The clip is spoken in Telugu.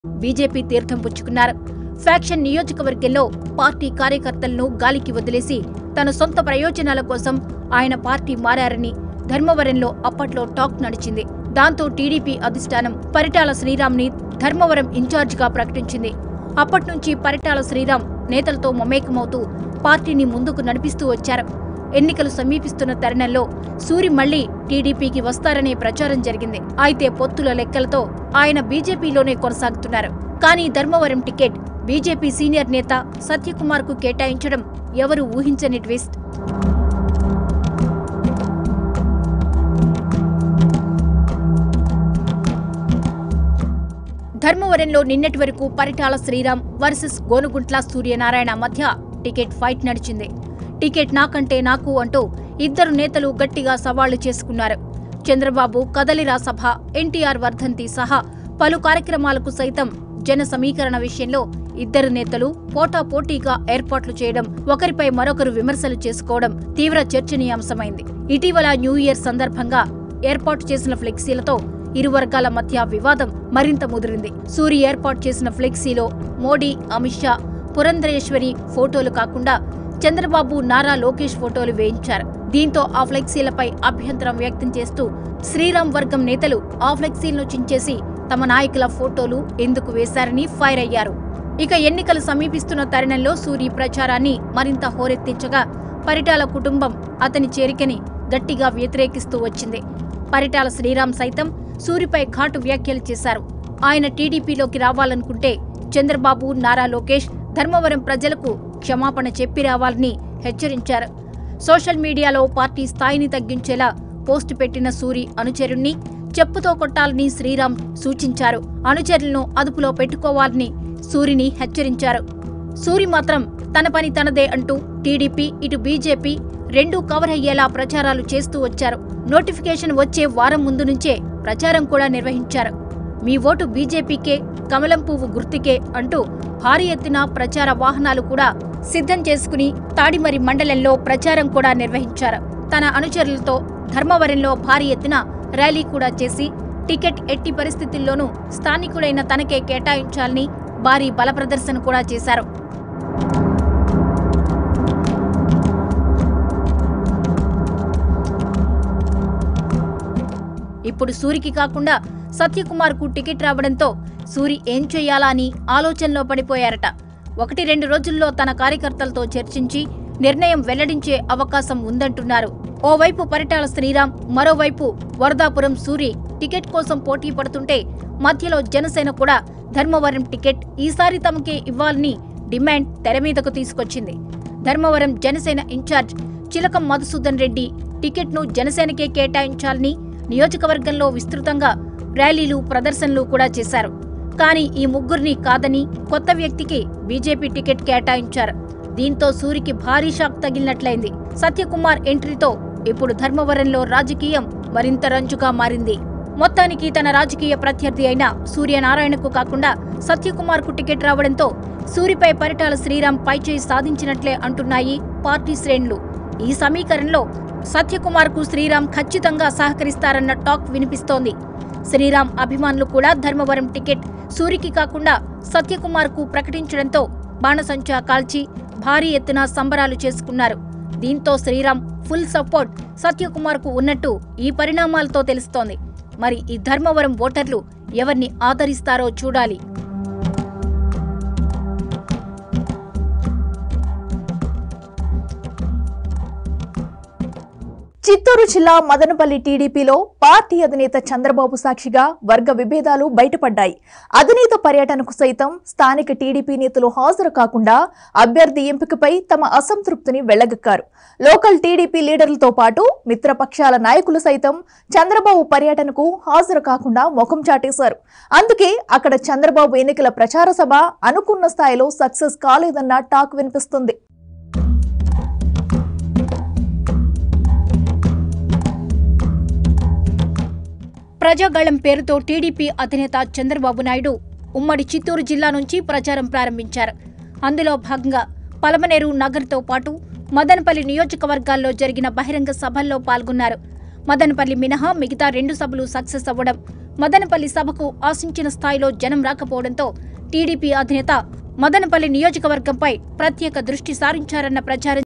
బీజేపీ తీర్థం పుచ్చుకున్నారు ఫ్యాక్షన్ నియోజకవర్గంలో పార్టీ కార్యకర్తలను గాలికి వదిలేసి తన సొంత ప్రయోజనాల కోసం ఆయన పార్టీ మారారని ధర్మవరంలో అప్పట్లో టాక్ నడిచింది దాంతో టీడీపీ అధిష్టానం పరిటాల శ్రీరామ్ని ధర్మవరం ఇన్ఛార్జిగా ప్రకటించింది అప్పట్నుంచి పరిటాల శ్రీరామ్ నేతలతో మమేకమవుతూ పార్టీని ముందుకు నడిపిస్తూ వచ్చారు ఎన్నికలు సమీపిస్తున్న తరుణంలో సూరి మళ్లీ టీడీపీకి వస్తారనే ప్రచారం జరిగింది అయితే పొత్తుల లెక్కలతో ఆయన బీజేపీలోనే కొనసాగుతున్నారు కానీ ధర్మవరం టికెట్ బీజేపీ సీనియర్ నేత సత్యకుమార్ కు కేటాయించడం ఎవరు ఊహించని ట్విస్ట్ ధర్మవరంలో నిన్నటి వరకు పరిటాల శ్రీరామ్ వర్సెస్ గోనుగుంట్ల సూర్యనారాయణ మధ్య టికెట్ ఫైట్ నడిచింది టికెట్ నాకంటే నాకు అంటూ ఇద్దరు నేతలు గట్టిగా సవాళ్లు చేసుకున్నారు చంద్రబాబు కదలిరా సభ ఎన్టీఆర్ వర్ధంతి సహా పలు కార్యక్రమాలకు సైతం జన సమీకరణ విషయంలో ఇద్దరు నేతలు పోటాపోటీగా ఏర్పాట్లు చేయడం ఒకరిపై మరొకరు విమర్శలు చేసుకోవడం తీవ్ర చర్చనీయాంశమైంది ఇటీవల న్యూ ఇయర్ సందర్భంగా ఏర్పాటు చేసిన ఫ్లెక్సీలతో ఇరు వర్గాల మధ్య వివాదం మరింత ముదిరింది సూరి ఏర్పాటు చేసిన ఫ్లెక్సీలో మోడీ అమిత్ షా పురంధరేశ్వరి ఫోటోలు కాకుండా చంద్రబాబు నారా లోకేష్ ఫోటోలు వేయించారు దీంతో ఆ ఫ్లెక్సీలపై అభ్యంతరం వ్యక్తం చేస్తూ శ్రీరామ్ వర్గం నేతలు ఆ ఫ్లెక్సీలను చించేసి తమ నాయకుల ఫోటోలు ఎందుకు వేశారని ఫైర్ అయ్యారు ఇక ఎన్నికలు సమీపిస్తున్న తరుణంలో సూరి ప్రచారాన్ని మరింత హోరెత్తించగా పరిటాల కుటుంబం అతని చేరికని గట్టిగా వ్యతిరేకిస్తూ వచ్చింది పరిటాల శ్రీరామ్ సైతం సూరిపై ఘాటు వ్యాఖ్యలు చేశారు ఆయన టీడీపీలోకి రావాలనుకుంటే చంద్రబాబు నారా లోకేష్ ధర్మవరం ప్రజలకు క్షమాపణ చెప్పి రావాలని హెచ్చరించారు సోషల్ మీడియాలో పార్టీ స్థాయిని తగ్గించేలా పోస్టు పెట్టిన సూరి అనుచరుణ్ణి చెప్పుతో కొట్టాలని శ్రీరామ్ సూచించారు అనుచరులను అదుపులో పెట్టుకోవాలని సూరిని హెచ్చరించారు సూరి మాత్రం తన పని తనదే అంటూ టీడీపీ ఇటు బీజేపీ రెండూ కవర్ అయ్యేలా ప్రచారాలు చేస్తూ వచ్చారు నోటిఫికేషన్ వచ్చే వారం ముందు నుంచే ప్రచారం కూడా నిర్వహించారు మీ ఓటు బీజేపీకే కమలం పువ్వు గుర్తుకే అంటూ భారీ ఎత్తున ప్రచార వాహనాలు కూడా సిద్ధం చేసుకుని తాడిమరి మండలంలో ప్రచారం కూడా నిర్వహించారు తన అనుచరులతో ధర్మవరంలో భారీ ఎత్తున ర్యాలీ కూడా చేసి టికెట్ ఎట్టి పరిస్థితుల్లోనూ స్థానికుడైన తనకే కేటాయించాలని భారీ బల ప్రదర్శన కూడా చేశారు ఇప్పుడు సూరికి కాకుండా సత్యకుమార్ కు టికెట్ రావడంతో సూరి ఏం చెయ్యాలా అని ఆలోచనలో పడిపోయారట ఒకటి రెండు రోజుల్లో తన కార్యకర్తలతో చర్చించి నిర్ణయం వెల్లడించే అవకాశం ఉందంటున్నారు ఓవైపు పరిటాల శ్రీరామ్ మరోవైపు వరదాపురం సూరి టికెట్ కోసం పోటీ పడుతుంటే మధ్యలో జనసేన కూడా ధర్మవరం టికెట్ ఈసారి తమకే ఇవ్వాలని డిమాండ్ తెరమీదకు తీసుకొచ్చింది ధర్మవరం జనసేన ఇన్ఛార్జ్ చిలకం మధుసూదన్ రెడ్డి టికెట్ను జనసేనకే కేటాయించాలని నియోజకవర్గంలో విస్తృతంగా ర్యాలీలు ప్రదర్శనలు కూడా చేశారు కానీ ఈ ముగ్గురిని కాదని కొత్త వ్యక్తికి బీజేపీ టికెట్ కేటాయించారు దీంతో సూరికి భారీ షాక్ తగిలినట్లయింది సత్యకుమార్ ఎంట్రీతో ఇప్పుడు ధర్మవరంలో రాజకీయం మరింత రంజుగా మారింది మొత్తానికి తన రాజకీయ ప్రత్యర్థి అయిన సూర్యనారాయణకు కాకుండా సత్యకుమార్ కు టికెట్ రావడంతో సూరిపై పరిటాల శ్రీరామ్ పైచేయి సాధించినట్లే అంటున్నాయి పార్టీ శ్రేణులు ఈ సమీకరణలో సత్యకుమార్ కు శ్రీరామ్ ఖచ్చితంగా సహకరిస్తారన్న టాక్ వినిపిస్తోంది శ్రీరామ్ అభిమానులు కూడా ధర్మవరం టికెట్ సూరికి కాకుండా సత్యకుమార్ కు ప్రకటించడంతో బాణసంచా కాల్చి భారీ ఎత్తున సంబరాలు చేసుకున్నారు దీంతో శ్రీరామ్ ఫుల్ సపోర్ట్ సత్యకుమార్ కు ఉన్నట్టు ఈ పరిణామాలతో తెలుస్తోంది మరి ఈ ధర్మవరం ఓటర్లు ఎవరిని ఆదరిస్తారో చూడాలి చిత్తూరు జిల్లా మదనపల్లి టీడీపీలో పార్టీ అధినేత చంద్రబాబు సాక్షిగా వర్గ విభేదాలు బయటపడ్డాయి అధినేత పర్యటనకు సైతం స్థానిక టీడీపీ నేతలు హాజరు కాకుండా అభ్యర్థి ఎంపికపై తమ అసంతృప్తిని వెళ్లగక్కారు లోకల్ టీడీపీ లీడర్లతో పాటు మిత్రపక్షాల నాయకులు సైతం చంద్రబాబు పర్యటనకు హాజరు కాకుండా ముఖం చాటేశారు అందుకే అక్కడ చంద్రబాబు ఎన్నికల ప్రచార సభ అనుకున్న స్థాయిలో సక్సెస్ కాలేదన్న టాక్ వినిపిస్తుంది ప్రజాగళం పేరుతో టీడీపీ అధినేత చంద్రబాబు నాయుడు ఉమ్మడి చిత్తూరు జిల్లా నుంచి ప్రచారం ప్రారంభించారు అందులో భాగంగా పలమనేరు నగర్తో పాటు మదనపల్లి నియోజకవర్గాల్లో జరిగిన బహిరంగ సభల్లో పాల్గొన్నారు మదనపల్లి మినహా మిగతా రెండు సభలు సక్సెస్ అవ్వడం మదనపల్లి సభకు ఆశించిన స్థాయిలో జనం రాకపోవడంతో టీడీపీ అధినేత మదనపల్లి నియోజకవర్గంపై ప్రత్యేక దృష్టి సారించారన్న ప్రచారం